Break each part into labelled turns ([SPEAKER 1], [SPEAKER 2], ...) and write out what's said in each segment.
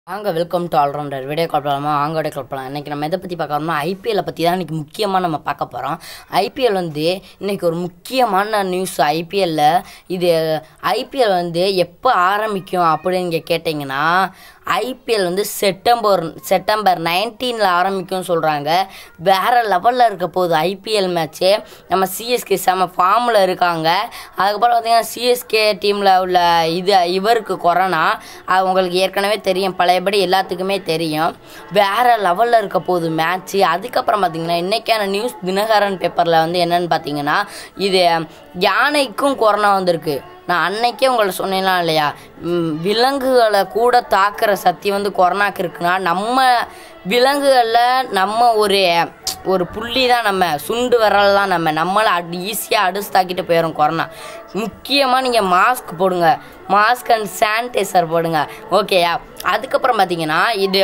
[SPEAKER 1] வாங்க welcome to all rounder video call பண்ணலாமா வாங்க வீடியோ கால் பண்ணலாம் இன்றைக்கி நம்ம எதை பற்றி பார்க்கறோம்னா ஐபிஎல்லை பற்றி தான் இன்றைக்கி முக்கியமாக நம்ம பார்க்க போகிறோம் ஐபிஎல் வந்து இன்றைக்கி ஒரு முக்கியமான நியூஸ் ஐபிஎல்ல இது ஐபிஎல் வந்து எப்போ ஆரம்பிக்கும் அப்படின்னு இங்கே கேட்டிங்கன்னா ஐபிஎல் வந்து செப்டம்பர் செப்டம்பர் நைன்டீனில் ஆரம்பிக்கும்னு சொல்கிறாங்க வேறு லெவலில் இருக்க போகுது ஐபிஎல் மேட்ச்சு நம்ம சிஎஸ்கே செம ஃபார்மில் இருக்காங்க அதுக்கப்புறம் பார்த்தீங்கன்னா சிஎஸ்கே டீமில் உள்ள இது இவருக்கு கொரோனா அது உங்களுக்கு ஏற்கனவே தெரியும் பழையபடி எல்லாத்துக்குமே தெரியும் வேறு லெவலில் இருக்க போகுது மேட்ச்சு அதுக்கப்புறம் பார்த்தீங்கன்னா இன்றைக்கான நியூஸ் தினகரன் பேப்பரில் வந்து என்னன்னு பார்த்தீங்கன்னா இது யானைக்கும் கொரோனா வந்திருக்கு நான் அன்னைக்கே உங்களை சொன்னேனா இல்லையா ம், விலங்குகளை கூட தாக்குற சக்தி வந்து கொரோனாக்கு இருக்குன்னா நம்ம விலங்குகளில் நம்ம ஒரு ஒரு புள்ளி தான் நம்ம சுண்டு விரல் தான் நம்ம நம்மளை அடி ஈஸியாக அடிச்சு தாக்கிட்டு போயிடும் கொரோனா முக்கியமாக நீங்கள் மாஸ்க் போடுங்க மாஸ்க் அண்ட் சானிடைசர் போடுங்க ஓகேயா அதுக்கப்புறம் பார்த்தீங்கன்னா இது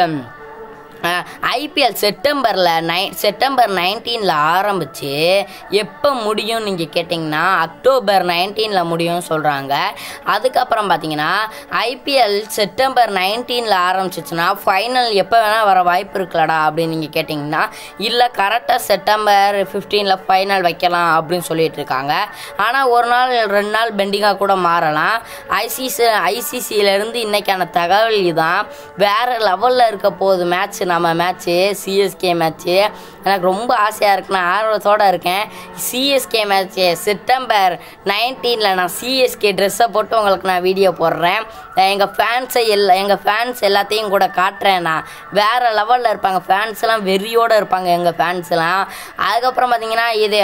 [SPEAKER 1] ஐபிஎல் செப்டம்பரில் நை செப்டம்பர் நைன்டீனில் ஆரம்பித்து எப்போ முடியும் நீங்கள் கேட்டிங்கன்னா அக்டோபர் நைன்டீனில் முடியும்னு சொல்கிறாங்க அதுக்கப்புறம் பார்த்தீங்கன்னா ஐபிஎல் செப்டம்பர் நைன்டீனில் ஆரம்பிச்சிச்சுன்னா ஃபைனல் எப்போ வேணால் வர வாய்ப்பு இருக்குல்லடா அப்படின்னு நீங்கள் கேட்டிங்கன்னா இல்லை கரெக்டாக செப்டம்பர் ஃபிஃப்டீனில் ஃபைனல் வைக்கலாம் அப்படின்னு சொல்லிட்டு இருக்காங்க ஆனால் ஒரு நாள் ரெண்டு நாள் பெண்டிங்காக கூட மாறலாம் ஐசிசி ஐசிசியிலேருந்து இன்னைக்கான தகவல் இதுதான் வேறு லெவலில் இருக்க போகுது மேட்ச் நம்ம மேட்ச்சு சிஎஸ்கே மேட்ச்சு எனக்கு ரொம்ப ஆசையாக இருக்கு நான் ஆர்வத்தோடு இருக்கேன் சிஎஸ்கே மேட்ச்சு செப்டம்பர் நைன்டீனில் நான் சிஎஸ்கே ட்ரெஸ்ஸை போட்டு உங்களுக்கு நான் வீடியோ போடுறேன் எங்கள் ஃபேன்ஸை எல்லா எங்கள் ஃபேன்ஸ் எல்லாத்தையும் கூட காட்டுறேன் நான் வேறு லெவலில் இருப்பாங்க ஃபேன்ஸ்லாம் வெறியோடு இருப்பாங்க எங்கள் ஃபேன்ஸ்லாம் அதுக்கப்புறம் பார்த்தீங்கன்னா இது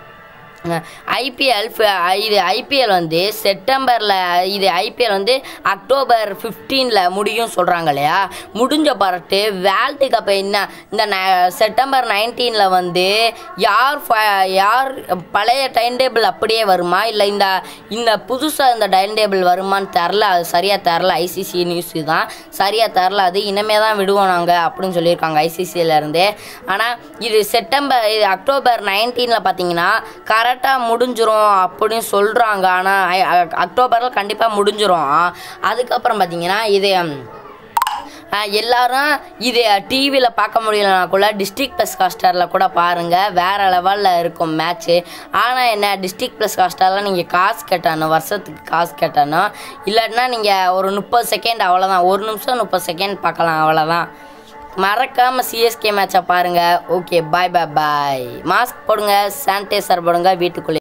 [SPEAKER 1] ஐபிஎல் இது ஐபிஎல் வந்து செப்டம்பரில் இது ஐபிஎல் வந்து அக்டோபர் ஃபிஃப்டீனில் முடியும் சொல்கிறாங்க இல்லையா முடிஞ்ச பரட்டு வேர்ல்டு கப் என்ன இந்த ந- செப்டம்பர் நைன்டீனில் வந்து யார் ஃப- யார் பழைய டைம் டேபிள் அப்படியே வருமா இல்லை இந்த இந்த புதுசாக இந்த டைம் டேபிள் வருமான்னு தெரில அது சரியாக தெரில ஐசிசி நியூஸ் தான் சரியாக தெரில அது இனிமே தான் விடுவோம் நாங்கள் அப்படின்னு சொல்லியிருக்காங்க ஐசிசியிலேருந்து ஆனால் இது செப்டம்பர் இது அக்டோபர் நைன்டீனில் பார்த்தீங்கன்னா கரெக்டாக முடிஞ்சிரும் அப்படின்னு சொல்கிறாங்க ஆனால் அக்டோபரில் கண்டிப்பாக முடிஞ்சிரும் அதுக்கப்புறம் பார்த்தீங்கன்னா இது ஆஹ் எல்லாரும் இது டிவியில் பார்க்க முடியலனா கூட டிஸ்ட்ரிக்ட் ப்ளஸ் காஸ்டரில் கூட பாருங்கள் வேறு லெவலில் இருக்கும் மேட்ச்சு ஆனால் என்ன டிஸ்ட்ரிக்ட் ப்ளஸ் காஸ்டரில் நீங்கள் காசு கட்டணும் வருஷத்துக்கு காசு கட்டணும் இல்லாட்டினா நீங்கள் ஒரு முப்பது செகண்ட் அவ்வளோதான் ஒரு நிமிஷம் முப்பது செகண்ட் பார்க்கலாம் அவ்வளோதான் மறக்காமல் சிஎஸ்கே மேட்சை பாருங்கள் okay bye bye bye mask போடுங்க சானிடைசர் போடுங்க வீட்டுக்குள்ளே